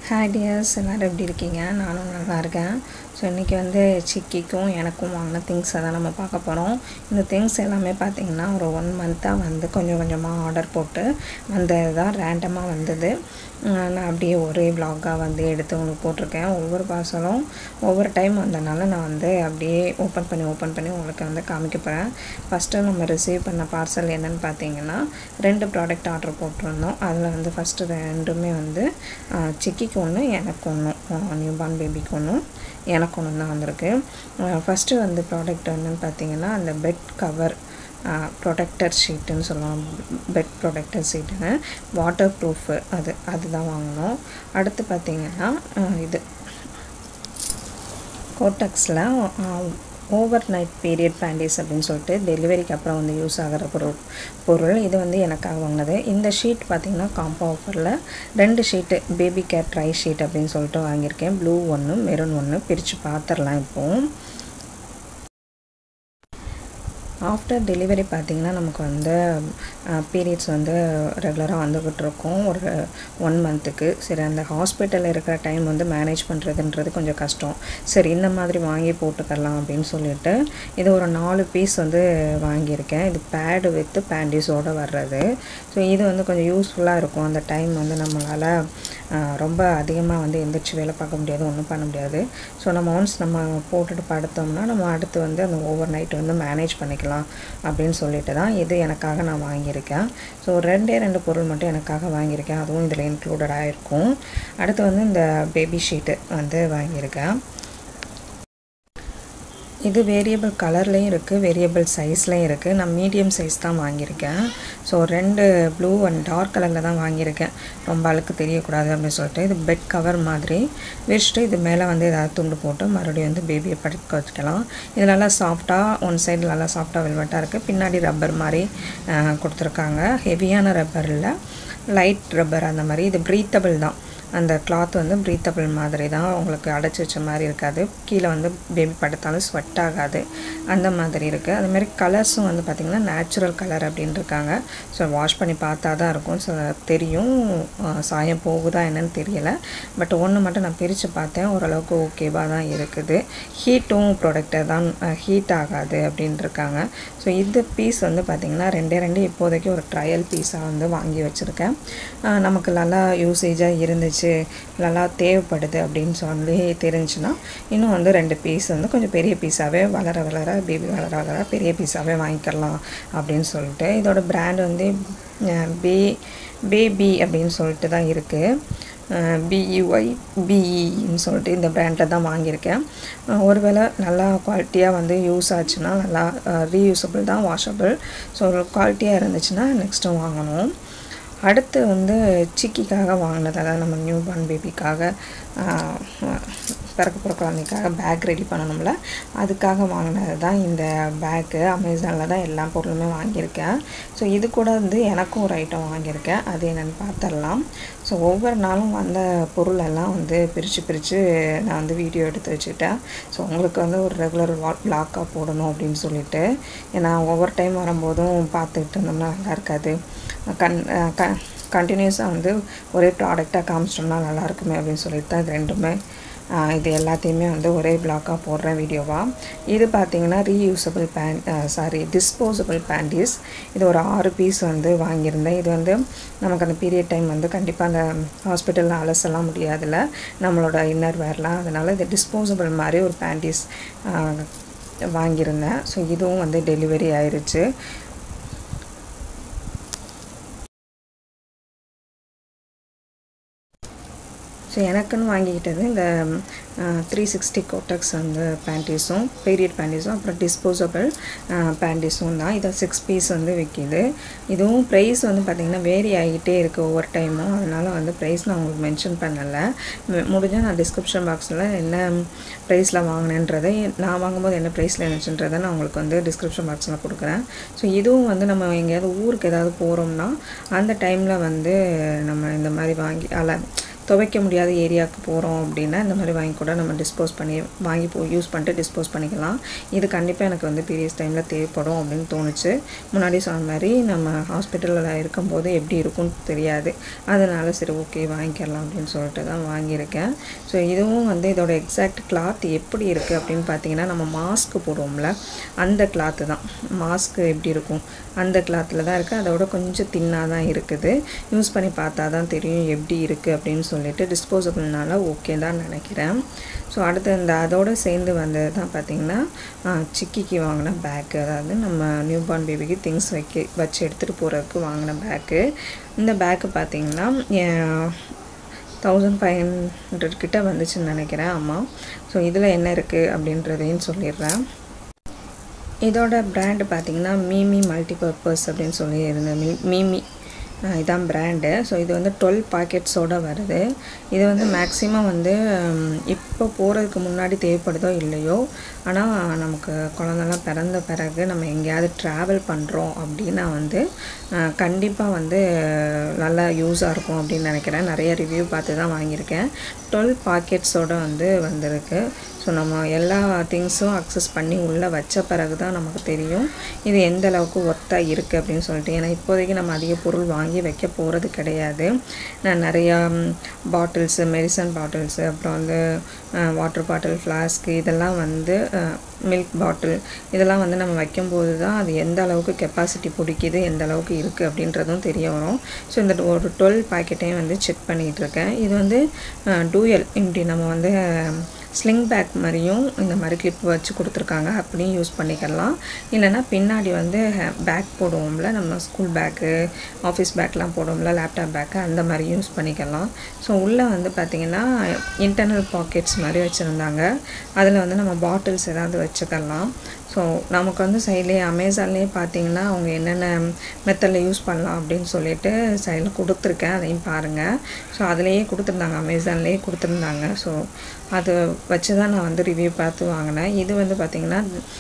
hi tears எல்லோரும் எப்படி இருக்கீங்க நானும் நல்லா இருக்கேன் ஸோ இன்றைக்கி வந்து சிக்கிக்கும் எனக்கும் வாங்கின திங்ஸை தான் நம்ம பார்க்க போகிறோம் இந்த திங்ஸ் எல்லாமே பார்த்திங்கன்னா ஒரு ஒன் மந்த்தாக வந்து கொஞ்சம் கொஞ்சமாக ஆர்டர் போட்டு வந்தது தான் ரேண்டமாக வந்தது நான் அப்படியே ஒரே விலாகாக வந்து எடுத்து உங்களுக்கு போட்டிருக்கேன் ஒவ்வொரு பார்சலும் ஒவ்வொரு டைம் வந்தனால நான் வந்து அப்படியே ஓப்பன் பண்ணி ஓப்பன் பண்ணி உங்களுக்கு வந்து காமிக்க போகிறேன் ஃபஸ்ட்டு நம்ம ரிசீவ் பண்ண பார்சல் என்னென்னு பார்த்தீங்கன்னா ரெண்டு ப்ராடக்ட் ஆர்டர் போட்டிருந்தோம் அதில் வந்து ஃபஸ்ட்டு ரெண்டுமே வந்து சிக்கிக்கு ஒன்று எனக்கு ஒன்று நியூபார்ன் பேபிக்கு ஒன்றும் எனக்கு ஒன்று தான் வந்திருக்கு ஃபஸ்ட்டு வந்து ப்ராடக்ட் என்னென்னு பார்த்தீங்கன்னா அந்த பெட் கவர் ப்ரொடெக்டர் ஷீட்டுன்னு சொல்லுவோம் பெட் ப்ரொடெக்டர் ஷீட்டுன்னு வாட்டர் ப்ரூஃபு அது அதுதான் வாங்கினோம் அடுத்து பார்த்திங்கன்னா இது கோட்டக்ஸில் ஓவர் நைட் பீரியட் பேண்டிஸ் அப்படின்னு சொல்லிட்டு டெலிவரிக்கு அப்புறம் வந்து யூஸ் ஆகிற பொருள் பொருள் இது வந்து எனக்காக வாங்கினது இந்த ஷீட் பார்த்திங்கன்னா காம்போ ஆஃபரில் ரெண்டு sheet baby care dry sheet அப்படின்னு சொல்லிட்டு வாங்கியிருக்கேன் ப்ளூ ஒன்று மெரூன் ஒன்று பிரித்து பார்த்துடலாம் இப்போது ஆஃப்டர் டெலிவரி பார்த்திங்கன்னா நமக்கு வந்து பீரியட்ஸ் வந்து ரெகுலராக வந்துக்கிட்டு இருக்கோம் ஒரு ஒன் மந்த்துக்கு சரி அந்த ஹாஸ்பிட்டலில் இருக்கிற டைம் வந்து மேனேஜ் பண்ணுறதுன்றது கொஞ்சம் கஷ்டம் சரி இந்த மாதிரி வாங்கி போட்டுக்கலாம் அப்படின்னு சொல்லிட்டு இது ஒரு நாலு பீஸ் வந்து வாங்கியிருக்கேன் இது பேடு வித்து பேண்டிஸோடு வர்றது ஸோ இது வந்து கொஞ்சம் யூஸ்ஃபுல்லாக இருக்கும் அந்த டைம் வந்து நம்மளால் ரொம்ப அதிகமாக வந்து எந்திரிச்சு வேலை பார்க்க முடியாது ஒன்றும் பண்ண முடியாது ஸோ நம்ம ஒன்ஸ் நம்ம போட்டுட்டு படுத்தோம்னா நம்ம அடுத்து வந்து அந்த ஓவர் நைட் வந்து மேனேஜ் பண்ணிக்கலாம் அப்படின்னு சொல்லிட்டு தான் இது எனக்காக நான் வாங்கியிருக்கேன் ஸோ ரெண்டே ரெண்டு பொருள் மட்டும் எனக்காக வாங்கியிருக்கேன் அதுவும் இதில் இன்க்ளூடடாக இருக்கும் அடுத்து வந்து இந்த பேபி ஷீட்டு வந்து வாங்கியிருக்கேன் இது வேரியபிள் கலர்லேயும் இருக்குது வேரியபிள் சைஸ்லேயும் இருக்குது நான் மீடியம் சைஸ் தான் வாங்கியிருக்கேன் ஸோ ரெண்டு ப்ளூ அண்ட் டார்க் கலரில் தான் வாங்கியிருக்கேன் ரொம்ப அழுக்கு தெரியக்கூடாது அப்படின்னு சொல்லிட்டு இது பெட் கவர் மாதிரி வச்சுட்டு இது மேலே வந்து ஏதாவது துண்டு போட்டு மறுபடியும் வந்து பேபியை படுக்க வச்சுக்கலாம் இது நல்லா சாஃப்டாக ஒன் சைடு நல்லா சாஃப்டாக வெல்வெட்டாக இருக்குது பின்னாடி ரப்பர் மாதிரி கொடுத்துருக்காங்க ஹெவியான ரப்பர் இல்லை லைட் ரப்பர் அந்த மாதிரி இது ப்ரீத்தபிள் தான் அந்த கிளாத் வந்து ப்ரீத்தபிள் மாதிரி தான் உங்களுக்கு அடைச்சி வச்ச மாதிரி இருக்காது கீழே வந்து பேபி படுத்தாலும் ஸ்வெட் ஆகாது அந்த மாதிரி இருக்குது அதுமாரி கலர்ஸும் வந்து பார்த்திங்கன்னா நேச்சுரல் கலர் அப்படின்னு இருக்காங்க ஸோ வாஷ் பண்ணி பார்த்தா தான் இருக்கும் ஸோ தெரியும் சாயம் போகுதா என்னன்னு தெரியலை பட் ஒன்று மட்டும் நான் பிரித்து பார்த்தேன் ஓரளவுக்கு ஓகேவாக தான் இருக்குது ஹீட்டும் ப்ராடக்டை தான் ஹீட் ஆகாது அப்படின்னு இருக்காங்க ஸோ இந்த பீஸ் வந்து பார்த்திங்கன்னா ரெண்டே ரெண்டு இப்போதைக்கு ஒரு ட்ரையல் பீஸாக வந்து வாங்கி வச்சுருக்கேன் நமக்கு நல்லா யூசேஜாக இருந்துச்சு நல்லா தேவைப்படுது அப்படின்னு சொல்லி தெரிஞ்சுன்னா இன்னும் வந்து ரெண்டு பீஸ் வந்து கொஞ்சம் பெரிய பீஸாகவே வளர வளர பேபி வளர வளர பெரிய பீஸாகவே வாங்கிக்கலாம் அப்படின்னு சொல்லிட்டு இதோட பிராண்ட் வந்து பே பேபி அப்படின்னு சொல்லிட்டு தான் இருக்குது பிஇஒய் பிஇன்னு சொல்லிட்டு இந்த பிராண்டில் தான் வாங்கியிருக்கேன் ஒருவேளை நல்லா குவாலிட்டியாக வந்து யூஸ் ஆச்சுன்னா நல்லா ரீயூசபிள் தான் வாஷபிள் ஸோ குவாலிட்டியாக இருந்துச்சுன்னா நெக்ஸ்ட்டும் வாங்கணும் அடுத்து வந்து சிக்கிக்காக வாங்கினது அதாவது நம்ம நியூ பார்ன் பேபிக்காக பிறக்க போகிற குழந்தைக்காக பேக் ரெடி பண்ணணும்ல அதுக்காக வாங்கினது தான் இந்த பேக்கு அமேசானில் தான் எல்லா பொருளுமே வாங்கியிருக்கேன் ஸோ இது கூட வந்து எனக்கும் ஒரு ஐட்டம் வாங்கியிருக்கேன் அது என்னென்னு பார்த்துடலாம் ஸோ ஒவ்வொரு நாளும் வந்த பொருளெல்லாம் வந்து பிரித்து பிரித்து நான் வந்து வீடியோ எடுத்து வச்சுக்கிட்டேன் ஸோ உங்களுக்கு வந்து ஒரு ரெகுலர் வா பிளாக்காக போடணும் அப்படின்னு சொல்லிட்டு ஏன்னா ஒவ்வொரு டைம் வரும்போதும் பார்த்துக்கிட்டு இருந்தோம்னா நல்லா இருக்காது கண் க கண்டினியூஸாக வந்து ஒரே ப்ராடக்டாக காமிச்சிட்டோம்னா நல்லாயிருக்குமே அப்படின்னு சொல்லிட்டு தான் இது ரெண்டுமே இது எல்லாத்தையுமே வந்து ஒரே பிளாக்காக போடுறேன் வீடியோவாக இது பார்த்திங்கன்னா reusable pan sorry disposable panties இது ஒரு ஆறு பீஸ் வந்து வாங்கியிருந்தேன் இது வந்து நமக்கு அந்த பீரியட் டைம் வந்து கண்டிப்பாக அந்த ஹாஸ்பிட்டலில் அலசலாம் முடியாதுல்ல நம்மளோட இன்னர் வேர்லாம் அதனால் இது டிஸ்போசபிள் மாதிரி ஒரு பேண்டிஸ் வாங்கியிருந்தேன் ஸோ இதுவும் வந்து டெலிவரி ஆயிடுச்சு ஸோ எனக்குன்னு வாங்கிக்கிட்டது இந்த த்ரீ சிக்ஸ்டி கோட்டக்ஸ் வந்து பேண்டிஸும் பீரியட் பேண்டிஸும் அப்புறம் டிஸ்போசபிள் பேண்டிஸும் தான் இதை சிக்ஸ் பீஸ் வந்து விற்கிது இதுவும் ப்ரைஸ் வந்து பார்த்திங்கன்னா வேரி ஆகிட்டே இருக்குது ஒவ்வொரு டைமும் அதனால் வந்து ப்ரைஸ் நான் உங்களுக்கு மென்ஷன் பண்ணலை முடிஞ்சால் நான் டிஸ்கிரிப்ஷன் பாக்ஸில் என்ன ப்ரைஸில் வாங்கினேன்றதை நான் வாங்கும்போது என்ன ப்ரைஸில் இருந்துச்சுன்றதை நான் உங்களுக்கு வந்து டிஸ்கிரிப்ஷன் பாக்ஸில் கொடுக்குறேன் ஸோ இதுவும் வந்து நம்ம எங்கேயாவது ஊருக்கு ஏதாவது போகிறோம்னா அந்த டைமில் வந்து நம்ம இந்த மாதிரி வாங்கி அல்ல துவைக்க முடியாத ஏரியாவுக்கு போகிறோம் அப்படின்னா இந்த மாதிரி வாங்கி கூட நம்ம டிஸ்போஸ் பண்ணி வாங்கி போ யூஸ் பண்ணிட்டு டிஸ்போஸ் பண்ணிக்கலாம் இது கண்டிப்பாக எனக்கு வந்து பீரியட்ஸ் டைமில் தேவைப்படும் அப்படின்னு தோணுச்சு முன்னாடி சொன்ன மாதிரி நம்ம ஹாஸ்பிட்டலில் இருக்கும்போது எப்படி இருக்கும்னு தெரியாது அதனால சரி ஓகே வாங்கிக்கலாம் அப்படின்னு சொல்லிட்டு தான் வாங்கியிருக்கேன் ஸோ இதுவும் வந்து இதோட எக்ஸாக்ட் கிளாத் எப்படி இருக்குது அப்படின்னு பார்த்தீங்கன்னா நம்ம மாஸ்க் போடுவோம்ல அந்த கிளாத்து தான் மாஸ்க் எப்படி இருக்கும் அந்த கிளாத்தில் தான் இருக்குது அதோட கொஞ்சம் தின்னாக தான் இருக்குது யூஸ் பண்ணி பார்த்தா தான் தெரியும் எப்படி இருக்குது அப்படின்னு சொல்லிட்டு டிஸ்போசபிள்னால ஓகே தான் நினைக்கிறேன் ஸோ அடுத்து இந்த அதோடு சேர்ந்து வந்தது தான் பார்த்திங்கன்னா சிக்கிக்கு வாங்கின பேக்கு அதாவது நம்ம நியூ பார்ன் பேபிக்கு திங்ஸ் வைக்க வச்சு எடுத்துகிட்டு போகிறதுக்கு வாங்கின பேக்கு இந்த பேக்கு பார்த்திங்கன்னா தௌசண்ட் ஃபைவ் ஹண்ட்ரட் கிட்ட வந்துச்சுன்னு நினைக்கிறேன் ஆமாம் ஸோ இதில் என்ன இருக்குது அப்படின்றதையும் சொல்லிடுறேன் இதோட பிராண்டு பார்த்திங்கன்னா மீமி மல்டிபர்பஸ் அப்படின்னு சொல்லி இருந்தேன் மீ மீமி இதான் பிராண்டு ஸோ இது வந்து டுவெல் பாக்கெட்ஸோடு வருது இது வந்து மேக்ஸிமம் வந்து இப்போ போகிறதுக்கு முன்னாடி தேவைப்படுதோ இல்லையோ ஆனால் நமக்கு குழந்தெல்லாம் பிறந்த பிறகு நம்ம எங்கேயாவது ட்ராவல் பண்ணுறோம் அப்படின்னா வந்து கண்டிப்பாக வந்து நல்லா யூஸாக இருக்கும் அப்படின்னு நினைக்கிறேன் நிறைய ரிவ்யூ பார்த்து தான் வாங்கியிருக்கேன் டுவெல் பாக்கெட்ஸோடு வந்து வந்திருக்கு ஸோ நம்ம எல்லா திங்ஸும் அக்சஸ் பண்ணி உள்ளே வச்ச பிறகு தான் நமக்கு தெரியும் இது எந்த அளவுக்கு ஒர்த்தாக இருக்குது அப்படின்னு சொல்லிட்டு ஏன்னா இப்போதைக்கு நம்ம அதிக பொருள் வாங்கி வைக்க போகிறது கிடையாது நான் நிறையா பாட்டில்ஸு மெடிசன் பாட்டில்ஸு அப்புறம் வந்து வாட்டர் பாட்டில் ஃப்ளாஸ்க்கு இதெல்லாம் வந்து மில்க் பாட்டில் இதெல்லாம் வந்து நம்ம வைக்கும்போது தான் அது எந்த அளவுக்கு கெப்பாசிட்டி பிடிக்குது எந்த அளவுக்கு இருக்குது அப்படின்றதும் தெரிய வரும் ஸோ இந்த ஒரு டுவெல் பாக்கெட்டையும் வந்து செக் பண்ணிகிட்ருக்கேன் இது வந்து டூயல் இப்படி நம்ம வந்து ஸ்லிங் பேக் மாதிரியும் இந்த மாதிரி கிளிப் வச்சு கொடுத்துருக்காங்க அப்படியும் யூஸ் பண்ணிக்கலாம் இல்லைனா பின்னாடி வந்து பேக் போடுவோம்ல நம்ம ஸ்கூல் பேக்கு ஆஃபீஸ் பேக்லாம் போடுவோம்ல லேப்டாப் பேக்கு அந்த மாதிரி யூஸ் பண்ணிக்கலாம் ஸோ உள்ளே வந்து பார்த்திங்கன்னா இன்டர்னல் பாக்கெட்ஸ் மாதிரி வச்சுருந்தாங்க அதில் வந்து நம்ம பாட்டில்ஸ் ஏதாவது வச்சுக்கலாம் ஸோ நமக்கு வந்து சைட்லேயே அமேசான்லேயே பார்த்தீங்கன்னா அவங்க என்னென்ன மெத்தடில் யூஸ் பண்ணலாம் அப்படின்னு சொல்லிட்டு சைடில் கொடுத்துருக்கேன் அதையும் பாருங்கள் ஸோ அதிலேயே கொடுத்துருந்தாங்க அமேசான்லேயே கொடுத்துருந்தாங்க ஸோ அது வச்சு தான் நான் வந்து ரிவ்யூ பார்த்து வாங்கினேன் இது வந்து பார்த்திங்கன்னா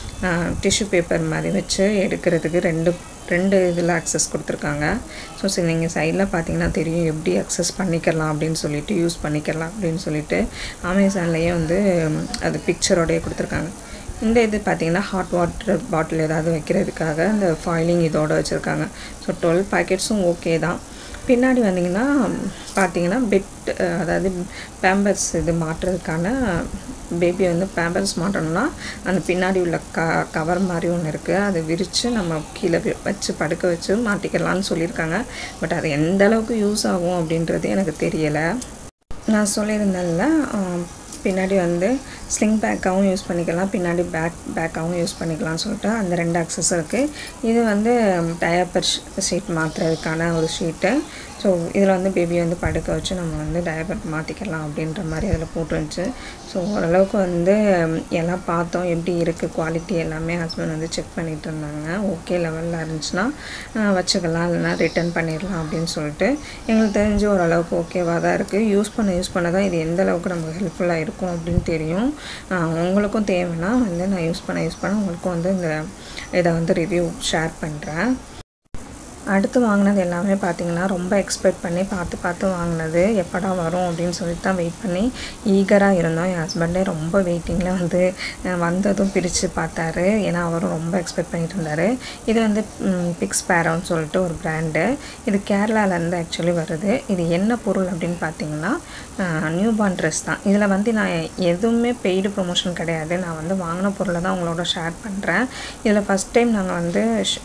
டிஷ்யூ பேப்பர் மாதிரி வச்சு எடுக்கிறதுக்கு ரெண்டு ரெண்டு இதில் அக்சஸ் கொடுத்துருக்காங்க ஸோ சரி நீங்கள் சைடில் பார்த்தீங்கன்னா தெரியும் எப்படி அக்சஸ் பண்ணிக்கலாம் அப்படின்னு சொல்லிட்டு யூஸ் பண்ணிக்கலாம் அப்படின்னு சொல்லிட்டு அமேசான்லேயே வந்து அது பிக்சரோடையே கொடுத்துருக்காங்க இந்த இது பார்த்திங்கன்னா ஹாட் வாட்டர் பாட்டில் ஏதாவது வைக்கிறதுக்காக இந்த ஃபாயிலிங் இதோடு வச்சுருக்காங்க ஸோ டுவெல் பேக்கெட்ஸும் ஓகே தான் பின்னாடி வந்தீங்கன்னா பார்த்தீங்கன்னா பெட் அதாவது பேம்பர்ஸ் இது மாட்டுறதுக்கான பேபி வந்து பேம்பர்ஸ் மாட்டணும்னா அந்த பின்னாடி உள்ள க கவர் மாதிரி ஒன்று இருக்குது அதை விரித்து நம்ம கீழே வச்சு படுக்க வச்சு மாட்டிக்கலாம்னு சொல்லியிருக்காங்க பட் அது எந்த அளவுக்கு யூஸ் ஆகும் அப்படின்றது எனக்கு தெரியலை நான் சொல்லியிருந்தேன்ல பின்னாடி வந்து ஸ்லிங் பேக்காகவும் யூஸ் பண்ணிக்கலாம் பின்னாடி பேக் பேக்காகவும் யூஸ் பண்ணிக்கலாம்னு சொல்லிட்டு அந்த ரெண்டு அக்சஸ் இருக்குது இது வந்து டயப்பர் ஷீட் மாற்றுறதுக்கான ஒரு ஷீட்டு ஸோ இதில் வந்து பேபியை வந்து படுக்க வச்சு நம்ம வந்து டயப்பர் மாற்றிக்கலாம் அப்படின்ற மாதிரி அதில் போட்டுருந்துச்சு ஸோ ஓரளவுக்கு வந்து எல்லாம் பார்த்தோம் எப்படி இருக்குது குவாலிட்டி எல்லாமே ஹஸ்பண்ட் வந்து செக் பண்ணிகிட்டு இருந்தாங்க ஓகே லெவலில் இருந்துச்சுன்னா வச்சுக்கலாம் இல்லைனா ரிட்டர்ன் பண்ணிடலாம் அப்படின்னு சொல்லிட்டு எங்களுக்கு தெரிஞ்சு ஓரளவுக்கு ஓகேவாக தான் இருக்குது யூஸ் பண்ண யூஸ் பண்ண தான் இது எந்த அளவுக்கு நமக்கு ஹெல்ப்ஃபுல்லாக இருக்கும் அப்படின்னு தெரியும் உங்களுக்கும் தேவைன்னா வந்து நான் யூஸ் பண்ண யூஸ் பண்ண உங்களுக்கும் வந்து இந்த இதை வந்து ரிவ்யூ ஷேர் பண்ணுறேன் அடுத்து வாங்கினது எல்லாமே பார்த்திங்கன்னா ரொம்ப எக்ஸ்பெக்ட் பண்ணி பார்த்து பார்த்து வாங்கினது எப்படா வரும் அப்படின்னு சொல்லிட்டு தான் வெயிட் பண்ணி ஈகராக இருந்தோம் என் ஹஸ்பண்டே ரொம்ப வெயிட்டிங்கில் வந்து வந்ததும் பிரித்து பார்த்தாரு ஏன்னா அவரும் ரொம்ப எக்ஸ்பெக்ட் பண்ணிட்டு இருந்தார் இது வந்து பிக்ஸ் பேரோன்னு சொல்லிட்டு ஒரு பிராண்டு இது கேரளாவிலேருந்து ஆக்சுவலி வருது இது என்ன பொருள் அப்படின்னு பார்த்தீங்கன்னா நியூ பார்ன் ட்ரெஸ் தான் இதில் வந்து நான் எதுவுமே பெய்டு ப்ரொமோஷன் கிடையாது நான் வந்து வாங்கின பொருளை தான் உங்களோட ஷேர் பண்ணுறேன் இதில் ஃபஸ்ட் டைம் நாங்கள் வந்து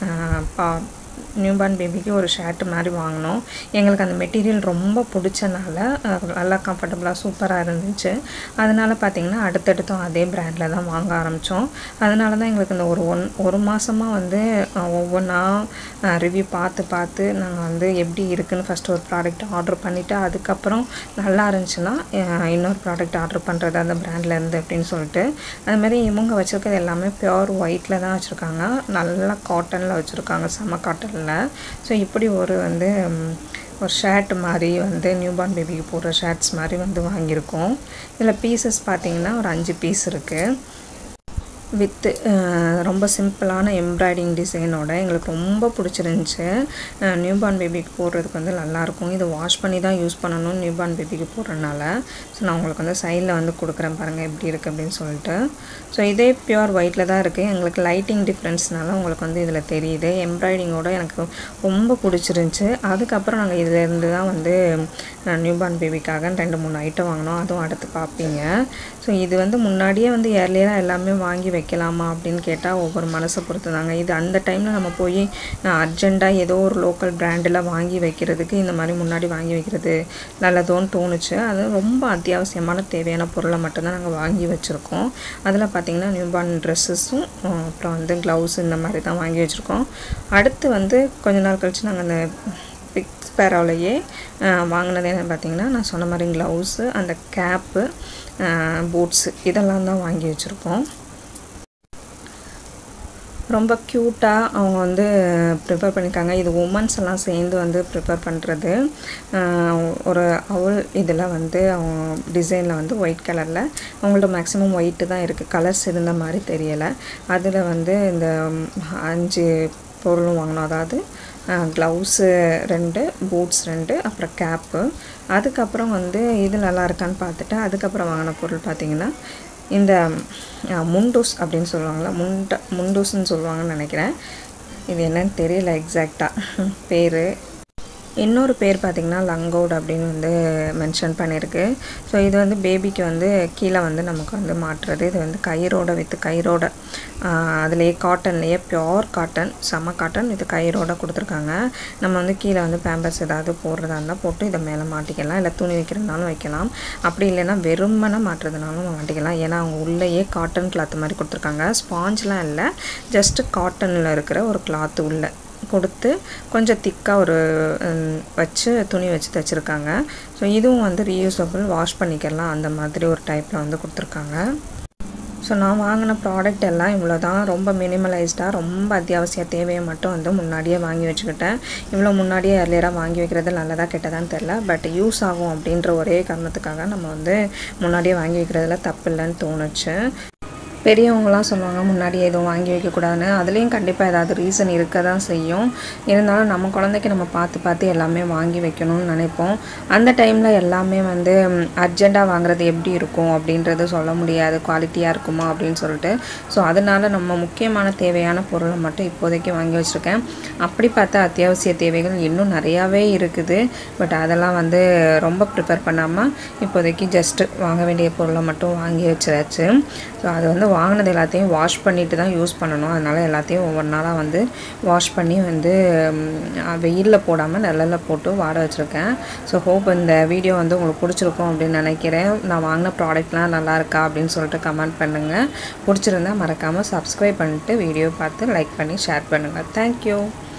பா நியூபார்ன் பேபிக்கு ஒரு ஷர்ட் மாதிரி வாங்கினோம் எங்களுக்கு அந்த மெட்டீரியல் ரொம்ப பிடிச்சனால நல்லா கம்ஃபர்டபுளாக சூப்பராக இருந்துச்சு அதனால் பார்த்திங்கன்னா அடுத்தடுத்தும் அதே ப்ராண்டில் தான் வாங்க ஆரம்பித்தோம் அதனால தான் எங்களுக்கு இந்த ஒரு ஒன் ஒரு மாதமாக வந்து ஒவ்வொன்றா ரிவ்யூ பார்த்து பார்த்து நாங்கள் வந்து எப்படி இருக்குன்னு ஃபஸ்ட்டு ஒரு ப்ராடக்ட் ஆர்டர் பண்ணிவிட்டு அதுக்கப்புறம் நல்லா இருந்துச்சுன்னா இன்னொரு ப்ராடக்ட் ஆர்டர் பண்ணுறது அந்த ப்ராண்டில் இருந்து அப்படின்னு சொல்லிட்டு அதுமாதிரி இவங்க வச்சுருக்கிறது எல்லாமே பியோர் ஒயிட்டில் தான் வச்சுருக்காங்க நல்லா காட்டனில் வச்சுருக்காங்க செம்ம காட்டனில் ஸோ இப்படி ஒரு வந்து ஒரு ஷர்ட் மாதிரி வந்து நியூபார்ன் பேபிக்கு போடுற ஷர்ட்ஸ் மாதிரி வந்து வாங்கியிருக்கோம் இதில் பீசஸ் பார்த்திங்கன்னா ஒரு அஞ்சு பீஸ் இருக்குது வித்து ரொம்ப சிம்பிளான எம்ப்ராய்டிங் டிசைனோட எங்களுக்கு ரொம்ப பிடிச்சிருந்துச்சி நியூ பார்ன் பேபிக்கு போடுறதுக்கு வந்து நல்லாயிருக்கும் இது வாஷ் பண்ணி தான் யூஸ் பண்ணணும் நியூ பார்ன் பேபிக்கு போடுறதுனால ஸோ நான் உங்களுக்கு வந்து சைடில் வந்து கொடுக்குறேன் பாருங்கள் எப்படி இருக்குது அப்படின்னு சொல்லிட்டு ஸோ இதே பியூர் ஒயிட்டில் தான் இருக்குது எங்களுக்கு லைட்டிங் டிஃப்ரென்ஸ்னால உங்களுக்கு வந்து இதில் தெரியுது எம்ப்ராய்டிங்கோட எனக்கு ரொம்ப பிடிச்சிருந்துச்சி அதுக்கப்புறம் நாங்கள் இதிலேருந்து தான் வந்து நியூ பார்ன் பேபிக்காக ரெண்டு மூணு ஐட்டம் வாங்கினோம் அதுவும் அடுத்து பார்ப்பீங்க ஸோ இது வந்து முன்னாடியே வந்து ஏர்லியராக எல்லாமே வாங்கி வைக்கலாமா அப்படின்னு கேட்டால் ஒவ்வொரு மனசை பொறுத்து தாங்க இது அந்த டைமில் நம்ம போய் அர்ஜெண்ட்டாக ஏதோ ஒரு லோக்கல் பிராண்டில் வாங்கி வைக்கிறதுக்கு இந்த மாதிரி முன்னாடி வாங்கி வைக்கிறது நல்லதோன்னு தோணுச்சு அது ரொம்ப அத்தியாவசியமான தேவையான பொருளை மட்டும்தான் நாங்கள் வாங்கி வச்சுருக்கோம் அதில் பார்த்திங்கன்னா நியூபார்ன் ட்ரெஸ்ஸஸும் அப்புறம் வந்து க்ளவுஸ் இந்த மாதிரி தான் வாங்கி வச்சுருக்கோம் அடுத்து வந்து கொஞ்ச நாள் கழித்து நாங்கள் அந்த பிக்ஸ் பேராவிலேயே வாங்கினது என்ன பார்த்திங்கன்னா நான் சொன்ன மாதிரி க்ளவுஸு அந்த கேப்பு பூட்ஸு இதெல்லாம் தான் வாங்கி வச்சுருக்கோம் ரொம்ப க்யூட்டாக அவங்க வந்து ப்ரிப்பேர் பண்ணியிருக்காங்க இது உமன்ஸ் எல்லாம் சேர்ந்து வந்து ப்ரிப்பேர் பண்ணுறது ஒரு அவள் இதில் வந்து அவங்க டிசைனில் வந்து ஒயிட் கலரில் அவங்கள்ட்ட மேக்ஸிமம் ஒயிட்டு தான் இருக்குது கலர்ஸ் இருந்த மாதிரி தெரியலை அதில் வந்து இந்த அஞ்சு பொருளும் வாங்கினோம் அதாவது க்ளவுஸு ரெண்டு பூட்ஸ் ரெண்டு அப்புறம் கேப்பு அதுக்கப்புறம் வந்து இது நல்லா இருக்கான்னு பார்த்துட்டு அதுக்கப்புறம் வாங்கின பொருள் பார்த்திங்கன்னா இந்த முண்டூஸ் அப்படின்னு சொல்லுவாங்களா முண்ட முண்டூஸ்ன்னு சொல்லுவாங்கன்னு நினைக்கிறேன் இது என்னன்னு தெரியல எக்ஸாக்டாக பேர் இன்னொரு பேர் பார்த்திங்கன்னா லங்கோட் அப்படின்னு வந்து மென்ஷன் பண்ணியிருக்கு ஸோ இது வந்து பேபிக்கு வந்து கீழே வந்து நமக்கு வந்து மாட்டுறது இது வந்து கயிறோட வித்து கயிறோட அதுலேயே காட்டன்லேயே பியோர் காட்டன் செம காட்டன் இது கயிறோட கொடுத்துருக்காங்க நம்ம வந்து கீழே வந்து பேம்பர்ஸ் ஏதாவது போடுறதா இருந்தால் போட்டு இதை மேலே மாட்டிக்கலாம் இல்லை துணி வைக்கிறதுனாலும் வைக்கலாம் அப்படி இல்லைன்னா வெறுமனை மாட்டுறதுனாலும் மாட்டிக்கலாம் ஏன்னா அவங்க உள்ளேயே காட்டன் கிளாத் மாதிரி கொடுத்துருக்காங்க ஸ்பாஞ்ச்லாம் இல்லை ஜஸ்ட்டு காட்டனில் இருக்கிற ஒரு கிளாத்து உள்ளே கொடுத்து கொஞ்சம் திக்காக ஒரு வச்சு துணி வச்சு தைச்சிருக்காங்க ஸோ இதுவும் வந்து ரீயூசபிள் வாஷ் பண்ணிக்கலாம் அந்த மாதிரி ஒரு டைப்பில் வந்து கொடுத்துருக்காங்க ஸோ நான் வாங்கின ப்ராடக்ட் எல்லாம் இவ்வளோ தான் ரொம்ப மினிமலைஸ்டாக ரொம்ப அத்தியாவசிய தேவையை மட்டும் வந்து முன்னாடியே வாங்கி வச்சுக்கிட்டேன் இவ்வளோ முன்னாடியே ஏர்லியராக வாங்கி வைக்கிறது நல்லதா கெட்டதான்னு தெரில பட் யூஸ் ஆகும் அப்படின்ற ஒரே காரணத்துக்காக நம்ம வந்து முன்னாடியே வாங்கி வைக்கிறதுல தப்பு இல்லைன்னு தோணுச்சு பெரியவங்களாம் சொல்லுவாங்க முன்னாடி எதுவும் வாங்கி வைக்கக்கூடாதுன்னு அதுலேயும் கண்டிப்பாக ஏதாவது ரீசன் இருக்க தான் செய்யும் இருந்தாலும் நம்ம குழந்தைக்கு நம்ம பார்த்து பார்த்து எல்லாமே வாங்கி வைக்கணும்னு நினைப்போம் அந்த டைமில் எல்லாமே வந்து அர்ஜெண்ட்டாக வாங்குறது எப்படி இருக்கும் அப்படின்றது சொல்ல முடியாது குவாலிட்டியாக இருக்குமா அப்படின்னு சொல்லிட்டு ஸோ அதனால் நம்ம முக்கியமான தேவையான பொருளை மட்டும் இப்போதைக்கு வாங்கி வச்சுருக்கேன் அப்படி பார்த்தா அத்தியாவசிய தேவைகள் இன்னும் நிறையாவே இருக்குது பட் அதெல்லாம் வந்து ரொம்ப ப்ரிப்பேர் பண்ணாமல் இப்போதைக்கு ஜஸ்ட்டு வாங்க வேண்டிய பொருளை மட்டும் வாங்கி வச்சாச்சு ஸோ அது வந்து வாங்கினது எல்லாத்தையும் வாஷ் பண்ணிட்டு தான் யூஸ் பண்ணணும் அதனால் எல்லாத்தையும் ஒவ்வொரு நாளாக வந்து வாஷ் பண்ணி வந்து வெயிலில் போடாமல் நிழலில் போட்டு வாட வச்சுருக்கேன் ஸோ ஹோப் இந்த வீடியோ வந்து உங்களுக்கு பிடிச்சிருக்கும் அப்படின்னு நினைக்கிறேன் நான் வாங்கின ப்ராடக்ட்லாம் நல்லா இருக்கா அப்படின்னு சொல்லிட்டு கமெண்ட் பண்ணுங்கள் பிடிச்சிருந்தா மறக்காமல் சப்ஸ்கிரைப் பண்ணிட்டு வீடியோ பார்த்து லைக் பண்ணி ஷேர் பண்ணுங்கள் தேங்க்யூ